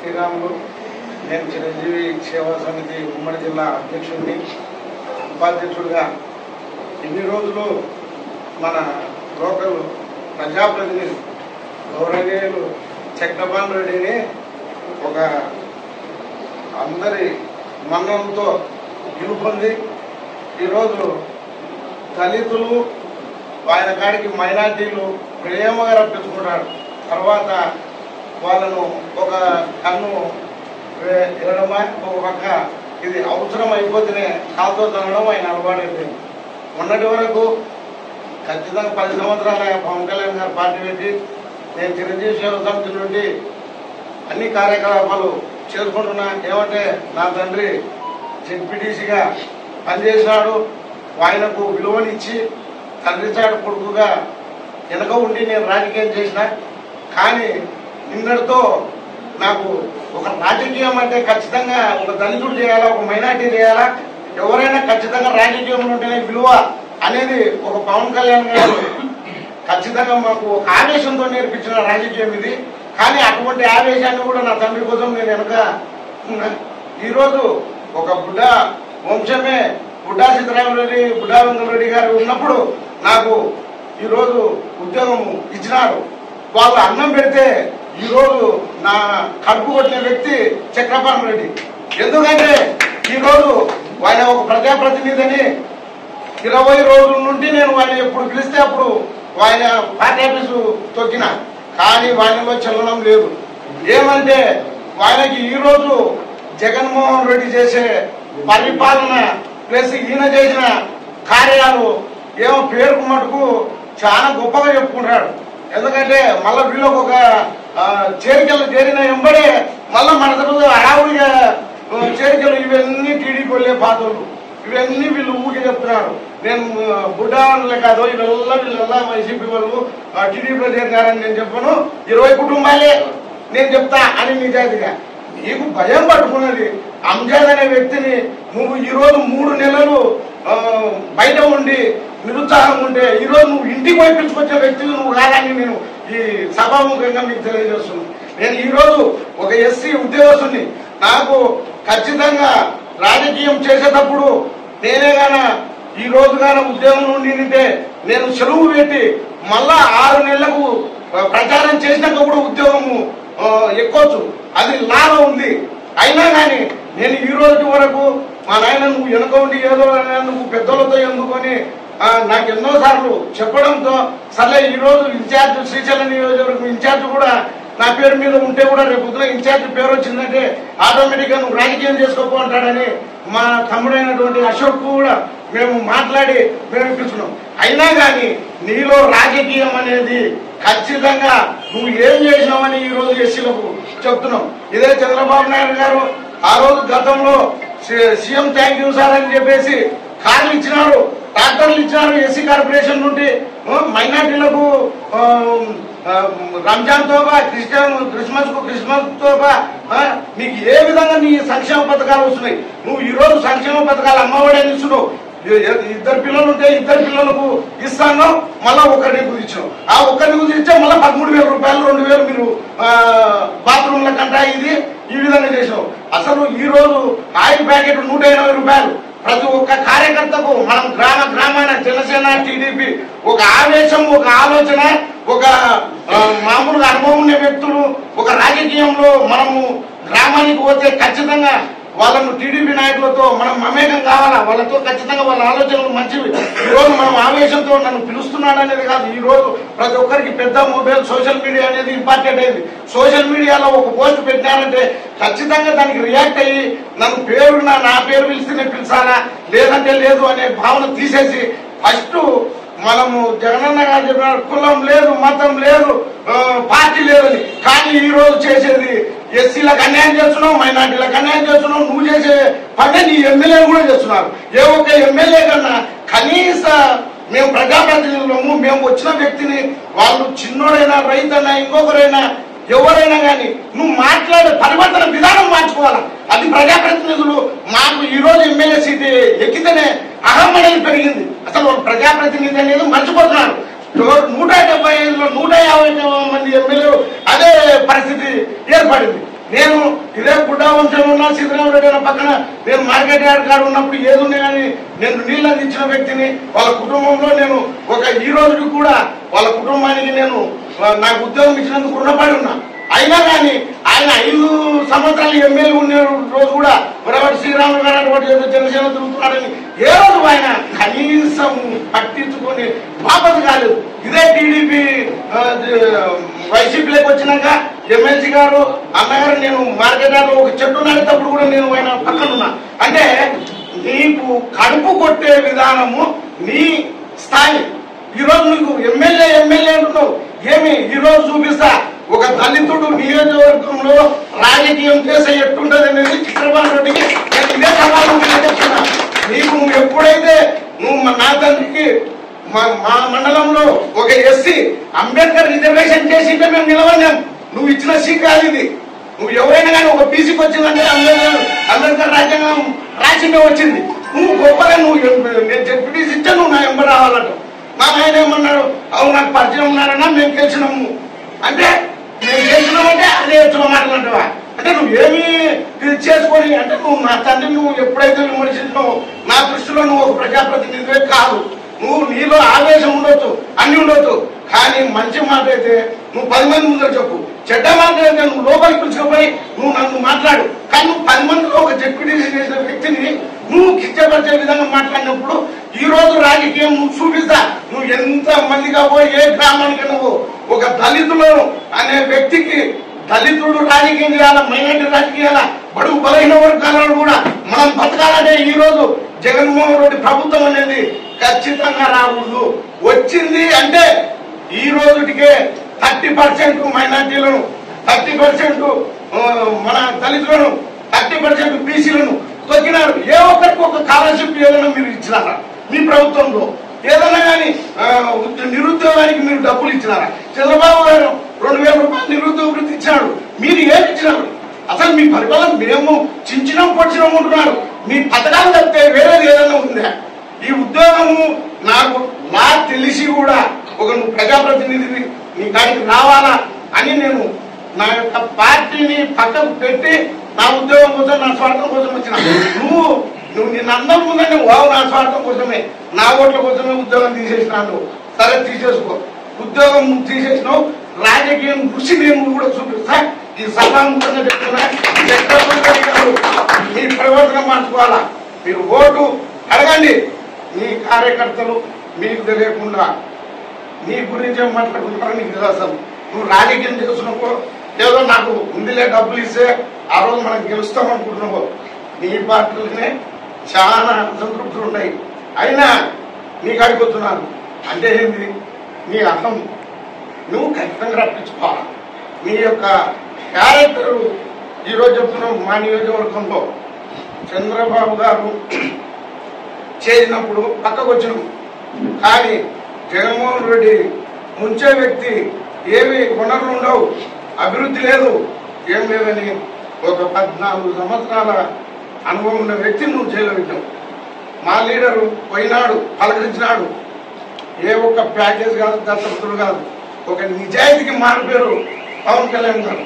శ్రీరాములు నేను చిరంజీవి సేవా సమితి ఉమ్మడి జిల్లా అధ్యక్షుడిని ఉపాధ్యక్షుడిగా ఇన్ని రోజులు మన లోకల్ ప్రజాప్రతినిధి గౌరవనీయులు చక్రపాణి రెడ్డిని ఒక అందరి మన్ననతో గెలుపొంది ఈరోజు దళితులు ఆయన కాడికి మైనార్టీలు ప్రేమగా రప్పించుకుంటారు తర్వాత వాళ్ళను ఒక కన్ను వే- వినడమా ఒక పక్క ఇది అవసరం అయిపోతేనే కాలుతో తినడం ఆయన అలవాటు అయిపోయింది మొన్నటి వరకు ఖచ్చితంగా పది సంవత్సరాల పవన్ కళ్యాణ్ గారు పార్టీ పెట్టి నేను చిరంజీవి సేవ సమితి నుండి అన్ని కార్యకలాపాలు చేసుకుంటున్నా ఏమంటే నా తండ్రి జెడ్పీటీసీగా పనిచేసినాడు ఆయనకు విలువనిచ్చి తండ్రి చాటు కొడుకుగా వెనక ఉండి నేను రాజకీయం చేసిన కానీ నిన్నటితో నాకు ఒక రాజకీయం అంటే ఖచ్చితంగా ఒక దళితుడు చేయాలా ఒక మైనార్టీ చేయాలా ఎవరైనా ఖచ్చితంగా రాజకీయంలో ఉంటేనే విలువ అనేది ఒక పవన్ కళ్యాణ్ గారు ఖచ్చితంగా మాకు ఒక ఆవేశంతో నేర్పించిన రాజకీయం ఇది కానీ అటువంటి ఆవేశాన్ని కూడా నా తండ్రి కోసం నేను వెనక ఉన్నా. ఈరోజు ఒక బుడ్డ వంశమే బుడ్డా సీతారామరెడ్డి బుడ్డా వెంకటరెడ్డి గారు ఉన్నప్పుడు నాకు ఈరోజు ఉద్యోగం ఇచ్చినారు వాళ్ళు అన్నం పెడితే ఈరోజు నా కడుపు కొట్టిన వ్యక్తి చక్రపాణి రెడ్డి ఎందుకంటే ఈరోజు ఆయన ఒక ప్రజాప్రతినిధిని ఇరవై రోజుల నుండి నేను ఆయన ఎప్పుడు పిలిస్తే అప్పుడు ఆయన పార్టీ ఆఫీసు తొక్కిన కానీ వానిలో చలనం లేదు ఏమంటే ఆయనకి ఈరోజు జగన్మోహన్ రెడ్డి చేసే పరిపాలన ప్లస్ ఈయన చేసిన కార్యాలు ఏమో పేరుకు మటుకు చాలా గొప్పగా చెప్పుకుంటాడు ఎందుకంటే మళ్ళీ వీళ్ళకు ఒక ఆ, చేరికలు చేరిన ఎంబడే మళ్ళీ మన తర్వాత హడావుడిగా ఆ, చేరికలు ఇవన్నీ టీడీపీ వెళ్ళే పాత్రలు ఇవన్నీ వీళ్ళు ఊరికి చెప్తున్నారు నేను ఆ, బుడ్డాలే కాదు వీళ్ళల్లా వీళ్ళల్లా వైసీపీ వాళ్ళు ఆ, టీడీపీలో చేరినారని నేను చెప్పను ఇరవై కుటుంబాలే నేను చెప్తా అని నిజాయితీగా నీకు భయం పట్టుకున్నది అంజాద్ అనే వ్యక్తిని నువ్వు ఈ రోజు మూడు నెలలు ఆ, బయట ఉండి నిరుత్సాహం ఉంటే ఈ రోజు నువ్వు ఇంటికి పోయి పిలుచుకొచ్చే వ్యక్తిని నువ్వు కాదని నేను ఈ సభాముఖంగా మీకు తెలియజేస్తున్నాను నేను ఈ రోజు ఒక ఎస్సీ ఉద్యోగస్తుని నాకు ఖచ్చితంగా రాజకీయం చేసేటప్పుడు నేనే గాన ఈ రోజు గాన ఉద్యోగం నుండి నింటే నేను సెలవు పెట్టి మళ్ళా ఆరు నెలలకు ఆ, ప్రచారం చేసినాక కూడా ఉద్యోగము ఆ, ఎక్కొచ్చు అది లాలో ఉంది అయినా కానీ నేను ఈ రోజు వరకు మా నాయన నువ్వు వెనుక ఉండి ఏదో నువ్వు పెద్దలతో ఎందుకొని ఆ, నాకు ఎన్నో సార్లు చెప్పడంతో సర్లే ఈ రోజు ఇన్ఛార్జ్ శ్రీశైలం నియోజకవర్గం ఇన్ఛార్జ్ కూడా నా పేరు మీద ఉంటే కూడా రేపు పొద్దున ఇన్ఛార్జ్ పేరు వచ్చిందంటే ఆటోమేటిక్ గా నువ్వు రాజకీయం చేసుకోపో అంటాడని మా తమ్ముడైనటువంటి అశోక్ కూడా మేము మాట్లాడి మేము ఇప్పించుకున్నాం అయినా కానీ నీలో రాజకీయం అనేది ఖచ్చితంగా నువ్వు ఏం చేసినావని ఈ రోజు ఎస్సీలకు చెప్తున్నాం ఇదే చంద్రబాబు నాయుడు గారు ఆ రోజు గతంలో C- C M thank you sir అని చెప్పేసి కార్లు ఇచ్చినారు ట్రాక్టర్లు ఇచ్చినారు ఎస్సీ కార్పొరేషన్ నుండి ఆ, మైనార్టీలకు ఆ, ఆ, రంజాన్ తోబా క్రిస్టియన్ క్రిస్మస్ కు క్రిస్మస్ తోబా ఆ, నీకు ఏ విధంగా నీ సంక్షేమ పథకాలు వస్తున్నాయి నువ్వు ఈ రోజు సంక్షేమ పథకాలు అమ్మఒడి అని ఇస్తున్నావు ఇ- ఇ- ఇద్దరు పిల్లలు ఉంటే ఇద్దరు పిల్లలకు ఇస్తాను మళ్ళా ఒకరిని కుదిర్చాం ఆ ఒకరిని కుదిరిస్తే మళ్ళీ పదమూడు వేల రూపాయలు రెండు వేలు మీరు ఆ, బాత్రూమ్ల కంట ఇది ఈ విధంగా చేసాం అసలు ఈ రోజు ఆయిల్ ప్యాకెట్ నూట ఎనభై రూపాయలు ప్రతి ఒక్క కార్యకర్తకు మనం గ్రామ గ్రామాన జనసేన టీడీపీ ఒక ఆవేశం ఒక ఆలోచన ఒక ఆ, మామూలుగా అనుభవం ఉన్న వ్యక్తులు ఒక రాజకీయంలో మనము గ్రామానికి పోతే ఖచ్చితంగా వాళ్ళను టీడీపీ నాయకులతో మనం మమేకం కావాలా వాళ్ళతో ఖచ్చితంగా వాళ్ళ ఆలోచనలు మంచివి ఈ రోజు మనం ఆవేశంతో నన్ను పిలుస్తున్నాడు అనేది కాదు ఈ రోజు ప్రతి ఒక్కరికి పెద్ద మొబైల్ సోషల్ మీడియా అనేది ఇంపార్టెంట్ అయింది సోషల్ మీడియాలో ఒక పోస్ట్ పెట్టినారంటే ఖచ్చితంగా దానికి రియాక్ట్ అయ్యి నన్ను పేరు నా నా పేరు పిలిస్తేనే పిలిచాలా లేదంటే లేదు అనే భావన తీసేసి ఫస్ట్ మనము జగనన్న గారు చెప్పినారు కులం లేదు మతం లేదు ఆ, పార్టీ లేదని కానీ ఈ రోజు చేసేది ఎస్సీలకు అన్యాయం చేస్తున్నావు మైనార్టీలకు అన్యాయం చేస్తున్నావు నువ్వు చేసే పని నీ ఎమ్మెల్యే కూడా చేస్తున్నారు ఏ ఒక్క ఎమ్మెల్యే కన్నా కనీస మేము ప్రజాప్రతినిధులము మేము వచ్చిన వ్యక్తిని వాళ్ళు చిన్నోడైనా రైతైనా ఇంకొకరైనా ఎవరైనా కానీ నువ్వు మాట్లాడే పరివర్తన విధానం మార్చుకోవాలా అది ప్రజాప్రతినిధులు మాకు ఈ రోజు ఎమ్మెల్యే సీట్ ఎక్కితేనే అహం అనేది పెరిగింది అసలు వాళ్ళు ప్రజాప్రతినిధి అనేది మర్చిపోతున్నారు నూట డెబ్బై ఐదులో నూట యాభై మంది ఎమ్మెల్యేలు అదే పరిస్థితి ఏర్పడింది నేను ఇదే గుడ్డా వంశంలో ఉన్న సిద్ధరామరెడ్డి అన్న పక్కన నేను మార్కెట్ యార్డ్ కాడ ఉన్నప్పుడు ఏది ఉన్నా కానీ నేను నీళ్ళు అందించిన వ్యక్తిని వాళ్ళ కుటుంబంలో నేను ఒక ఈ రోజుకి కూడా వాళ్ళ కుటుంబానికి నేను ఆ, నాకు ఉద్యోగం ఇచ్చినందుకు రుణపడి ఉన్నా అయినా కానీ ఆయన ఐదు సంవత్సరాలు ఎమ్మెల్యే ఉన్న రోజు కూడా మరొకటి శ్రీరాములు గారు అటువంటి ఏదో జనసేన తిరుగుతున్నాడని ఏ రోజు ఆయన కనీసం పట్టించుకొని వాపసు కాలేదు ఇదే టీడీపీ వైసీపీలోకి వచ్చినాక ఎమ్మెల్సీ గారు అన్నగారు నేను మార్కెట్ యార్డ్లో ఒక చెట్టు నాటేటప్పుడు కూడా నేను ఆయన పక్కన ఉన్నా అంటే నీకు కడుపు కొట్టే విధానము నీ స్థాయి ఈ రోజు నీకు ఎమ్మెల్యే ఎమ్మెల్యే అంటున్నావు ఏమి ఈ రోజు చూపిస్తా ఒక దళితుడు నియోజకవర్గంలో రాజకీయం చేసే ఎట్టుంటది అనేది చంద్రబాబు రెడ్డికి నేను ఇదే సవాలు చెప్తున్నా నీకు నువ్వు ఎప్పుడైతే నువ్వు మా నా తండ్రికి మా మా మండలంలో ఒక ఎస్సీ అంబేద్కర్ రిజర్వేషన్ చేసింటే మేము నిలవన్నాం నువ్వు ఇచ్చిన సీట్ కాదు ఇది నువ్వు ఎవరైనా కానీ ఒక బీసీకి వచ్చిందంటే అంబేద్కర్ అంబేద్కర్ రాజ్యాంగం రాసిందే వచ్చింది నువ్వు గొప్పగా నువ్వు ఎం- నేను చెప్పి ఇచ్చా నువ్వు నా ఎంబ రావాలంట మా ఆయన ఏమన్నాడు అవును నాకు పరిచయం ఉన్నారన్నా మేము గెలిచినాము అంటే మేము గెలిచినామంటే అదే ఎత్తున మాట్లాడవా అంటే నువ్వు ఏమి ఇది చేసుకొని అంటే నువ్వు నా తండ్రి నువ్వు ఎప్పుడైతే విమర్శించినావు నా దృష్టిలో నువ్వు ఒక ప్రజాప్రతినిధివే కాదు నువ్వు నీలో ఆవేశం ఉండొచ్చు అన్ని ఉండొచ్చు కానీ మంచి మాట అయితే నువ్వు పది మంది ముందర చెప్పు చెడ్డ మాట అయితే నువ్వు లోపలికి పిలుచుకుపోయి నువ్వు నన్ను మాట్లాడు కానీ నువ్వు పది మందిలో ఒక డిప్యూటీ చేసిన వ్యక్తిని నువ్వు కిచ్చపరిచే విధంగా మాట్లాడినప్పుడు ఈ రోజు రాజకీయం నువ్వు చూపిస్తా నువ్వు ఎంత మందిగా పోయి ఏ గ్రామానికి నువ్వు ఒక దళితులు అనే వ్యక్తికి దళితుడు రాజకీయం చేయాలా మైనార్టీ రాజకీయాల బడుగు బలహీన వర్గాలను కూడా మనం బతకాలంటే ఈ రోజు జగన్మోహన్ రెడ్డి ప్రభుత్వం అనేది ఖచ్చితంగా రాకూడదు వచ్చింది అంటే ఈ రోజుటికే థర్టీ పర్సెంట్ మైనార్టీలను థర్టీ పర్సెంట్ మన దళితులను థర్టీ పర్సెంట్ బీసీలను తొక్కినారు ఏ ఒక్కరికి ఒక స్కాలర్షిప్ ఏదైనా మీరు ఇచ్చినారా మీ ప్రభుత్వంలో ఏదైనా కానీ నిరుద్యోగానికి మీరు డబ్బులు ఇచ్చినారా చంద్రబాబు గారు రెండు వేల రూపాయలు నిరుద్యోగ వృత్తి ఇచ్చినాడు మీరు ఏమి ఇచ్చినారు అసలు మీ పరిపాలన మేము చించినాం పొడిచినాం ఉంటున్నారు మీ పథకాలు తప్పితే వేరేది ఏదైనా ఉందా ఈ ఉద్యోగము నాకు నా తెలిసి కూడా ఒక నువ్వు ప్రజాప్రతినిధివి నీ కాడికి రావాలా అని నేను నా యొక్క పార్టీని పక్కకు పెట్టి నా ఉద్యోగం కోసం నా స్వార్థం కోసం వచ్చిన నువ్వు నువ్వు నిన్ను అందరి ముందంటే వావు నా స్వార్థం కోసమే నా ఓట్ల కోసమే ఉద్యోగం తీసేసినాను సరే తీసేసుకో ఉద్యోగం నువ్వు తీసేసినావు రాజకీయం కృషి నేను కూడా చూపిస్తా ఈ సభాముఖంగా చెప్తున్నా చక్రవర్తి గారు మీ ప్రవర్తన మార్చుకోవాలా మీరు ఓటు అడగండి మీ కార్యకర్తలు మీకు తెలియకుండా నీ గురించి ఏం మాట్లాడుకుంటారో నీకు తెలియదు అసలు నువ్వు రాజకీయం చేస్తున్నప్పుడు ఏదో నాకు ఉందిలే డబ్బులు ఇస్తే ఆ రోజు మనం గెలుస్తాం అనుకుంటున్నావు నీ పార్టీలనే చాలా అసంతృప్తులు ఉన్నాయి అయినా నీకు అడుగుతున్నాను అంటే ఏంది నీ అహం నువ్వు ఖచ్చితంగా రప్పించుకోవాలి నీ యొక్క క్యారెక్టర్ ఈరోజు చెప్తున్నాం మా నియోజకవర్గంలో చంద్రబాబు గారు చేసినప్పుడు పక్కకు వచ్చినాం కానీ జగన్మోహన్ రెడ్డి ముంచే వ్యక్తి ఏమి వనరులు ఉండవు అభివృద్ధి లేదు ఏం లేదని ఒక పద్నాలుగు సంవత్సరాల అనుభవం ఉన్న వ్యక్తిని నువ్వు చేయగలిగావు మా లీడరు పోయినాడు పలకరించినాడు ఏ ఒక్క ప్యాకేజ్ కాదు దత్తపుత్రుడు కాదు ఒక నిజాయితీకి మారిపోయారు పవన్ కళ్యాణ్ గారు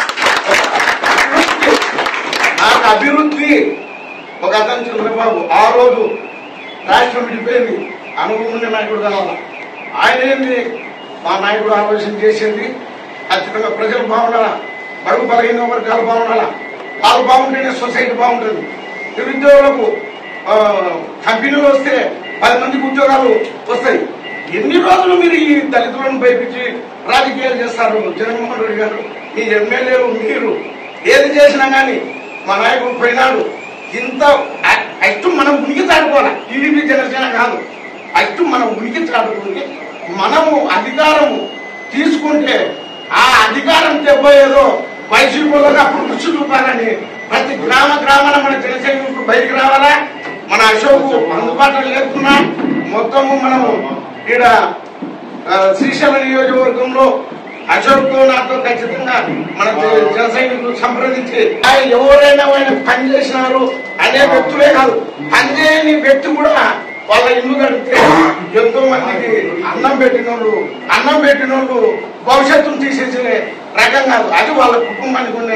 నాకు అభివృద్ధి ఒక అతను చంద్రబాబు ఆ రోజు రాష్ట్రం విడిపోయింది అనుభవం ఉండే నాయకుడు కావాలి ఆయన ఏంది మా నాయకుడు ఆలోచన చేసేది ఖచ్చితంగా ప్రజలు బాగుండాలా బడుగు బలహీన వర్గాలు బాగుండాలా వాళ్ళు బాగుంటేనే సొసైటీ బాగుంటుంది నిరుద్యోగులకు ఆ, కంపెనీలు వస్తే పది మందికి ఉద్యోగాలు వస్తాయి ఎన్ని రోజులు మీరు ఈ దళితులను పైపించి రాజకీయాలు చేస్తారు జగన్మోహన్ రెడ్డి గారు మీ ఎమ్మెల్యేలు మీరు ఏది చేసినా కానీ మా నాయకుడు పోయినాడు ఇంత అట్టు మనం ఉనికి చాటుకోవాలి టీడీపీ జనసేన కాదు అట్టు మనం ఉనికి చాటుకుని మనము అధికారము తీసుకుంటే ఆ అధికారం తెప్పేదో వైసీపీలోకి అప్పుడు రుచి చూపాలని ప్రతి గ్రామ గ్రామాల మన జనసైనికులు బయటికి రావాలా మన అశోక్ అందుబాటులో లేకున్నా మొత్తము మనము ఈడ ఆ, శ్రీశైల నియోజకవర్గంలో అశోక్ తో నాతో ఖచ్చితంగా మన జ- జన సైనికులు సంప్రదించి ఆయన ఎవరైనా ఆయన పని చేసినారు అనే వ్యక్తులే కాదు పని చేయని వ్యక్తి కూడా వాళ్ళ ఇల్లు కడితే ఎంతో మందికి అన్నం పెట్టిన వాళ్ళు అన్నం పెట్టిన వాళ్ళు భవిష్యత్తును తీసేసే రకం కాదు అది వాళ్ళ కుటుంబానికి ఉండే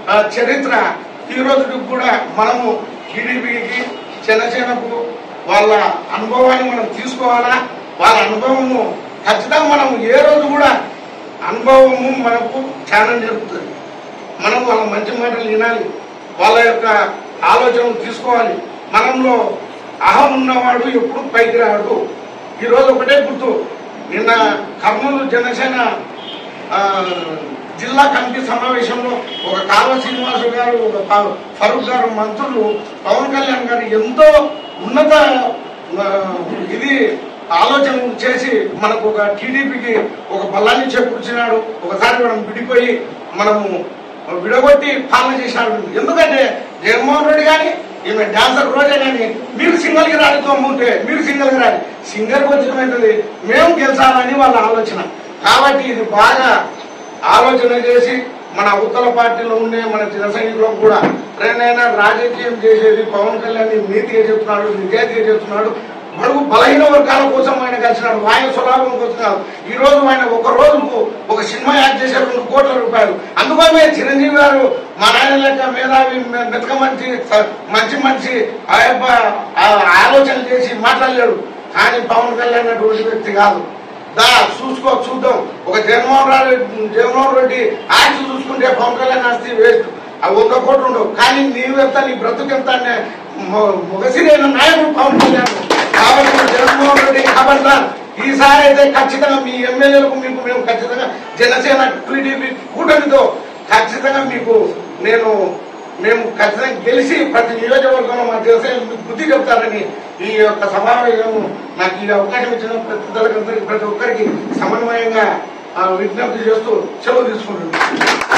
ఆ, చరిత్ర ఈ రోజుకి కూడా మనము టీడీపీకి జనసేనకు వాళ్ళ అనుభవాన్ని మనం తీసుకోవాలా వాళ్ళ అనుభవము ఖచ్చితంగా మనం ఏ రోజు కూడా అనుభవము మనకు చాలా జరుగుతుంది మనం వాళ్ళ మంచి మాటలు వినాలి వాళ్ళ యొక్క ఆలోచనలు తీసుకోవాలి మనంలో అహం ఉన్నవాడు ఎప్పుడు పైకి రాడు ఈరోజు ఒకటే గుర్తు నిన్న కర్నూలు జనసేన ఆ, జిల్లా కమిటీ సమావేశంలో ఒక కాల్వ శ్రీనివాసు గారు ఒక ఫ- ఫరూక్ గారు మంత్రులు పవన్ కళ్యాణ్ గారు ఎంతో ఉన్నత ఆ, ఇది ఆలోచన చేసి మనకు ఒక టీడీపీకి ఒక బలాన్ని చేకూర్చినాడు ఒకసారి మనం విడిపోయి మనము విడగొట్టి పాలన చేసినాడు ఎందుకంటే జగన్మోహన్ రెడ్డి కానీ ఈమె డాన్సర్ రోజే కానీ మీరు సింగల్ కి రాడి తోముంటే మీరు సింగల్ కి రాడి సింగల్ వచ్చినది మేము గెలిచాలని వాళ్ళ ఆలోచన కాబట్టి ఇది బాగా ఆలోచన చేసి మన ఉత్తర పార్టీలో ఉండే మన జన సైనికులకు కూడా రేనైనా రాజకీయం చేసేది పవన్ కళ్యాణ్ నీతిగా చెప్తున్నాడు నిజాయితీగా చెప్తున్నాడు బడుగు బలహీన వర్గాల కోసం ఆయన కలిసినాడు ఆయన స్వలాభం కోసం కాదు ఈ రోజు ఆయన ఒక రోజుకు ఒక సినిమా యాక్ట్ చేసే రెండు కోట్ల రూపాయలు అందుకోసమే చిరంజీవి గారు మా నాయన లెక్క మేధావి మె- మెతక మంచి స- మంచి మనిషి ఆ యొక్క ఆ ఆలోచన చేసి మాట్లాడలేడు కానీ పవన్ కళ్యాణ్ అటువంటి వ్యక్తి కాదు దా చూసుకో చూద్దాం ఒక జగన్మోహన్ రెడ్డి జగన్మోహన్ రెడ్డి ఆస్తి చూసుకుంటే పవన్ కళ్యాణ్ ఆస్తి వేస్ట్ ఆ వంద కోట్లు ఉండవు కానీ నీవెంత నీ బ్రతుకెంత అనే మొ- మొగసిరైన నాయకుడు పవన్ కళ్యాణ్ కాబట్టి జగన్మోహన్ రెడ్డి ఖబర్దార్ ఈసారి అయితే ఖచ్చితంగా మీ ఎమ్మెల్యేలకు మీకు మేము ఖచ్చితంగా జనసేన టీడీపీ కూటమితో ఖచ్చితంగా మీకు నేను మేము ఖచ్చితంగా గెలిచి ప్రతి నియోజకవర్గంలో మా జనసేన మీకు బుద్ధి చెప్తారని ఈ యొక్క సమావేశం నాకు ఈ అవకాశం ఇచ్చిన ప్రతి దళకందరికి ప్రతి ఒక్కరికి సమన్వయంగా ఆ, విజ్ఞప్తి చేస్తూ సెలవు తీసుకుంటున్నాను